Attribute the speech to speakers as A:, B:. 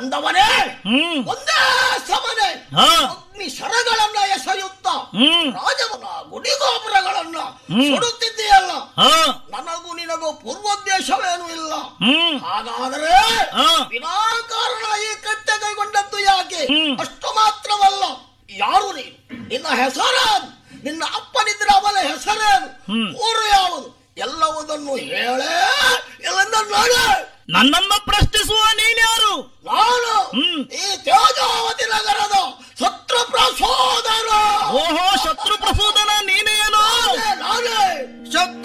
A: ಬಂದವನೇ
B: ಹ್ಮ್
A: ಒಂದೇ ಸಮನೆ
B: ಹಾ
A: ಅಗ್ನಿ ಶರಗಳನ್ನ ಎಸೆಯುತ್ತ
B: ಹ್ಮ್
A: ರಾಜವನ ಗುಡಿಗೋಪುರಗಳನ್ನ
B: ಹ್ಮ್.
A: ಸುಡುತ್ತಿದ್ದೀಯಲ್ಲ
B: ಹಾ
A: ನನಗೂ ನಿನಗೂ ಪೂರ್ವೋದ್ದೇಶವೇನೂ ಇಲ್ಲ
B: ಹ್ಮ್
A: ಹಾಗಾದರೆ
B: ಹಾ
A: ವಿನಾಕಾರಣ ಈ ಕೃತ್ಯ ಕೈಗೊಂಡದ್ದು ಯಾಕೆ
B: ಹ್ಮ್.
A: ಅಷ್ಟು ಮಾತ್ರವಲ್ಲ ಯಾರು ನೀನು ನಿನ್ನ ಹೆಸರೇನು ನಿನ್ನ ಅಪ್ಪನಿದ್ರೆ ಅವನ ಹೆಸರೇನು
B: ಹ್ಮ್.
A: ಊರು ಯಾವುದು ಎಲ್ಲವುದನ್ನು ಹೇಳೇ ಇಲ್ಲಿಂದ ನೋಡೆ
B: ನನ್ನನ್ನ ಪ್ರಶ್ನಿಸುವ ನೀನ್ಯಾರು
A: ನಾನು
B: ಹ್ಮ್.
A: ಈ ತೇಜಾವತಿ ನಗರದ ಸತ್ರ ಪ್ರಸೋದರ
B: ಓಹೋ ಶತ್ರು ಪ್ರಸೂದನ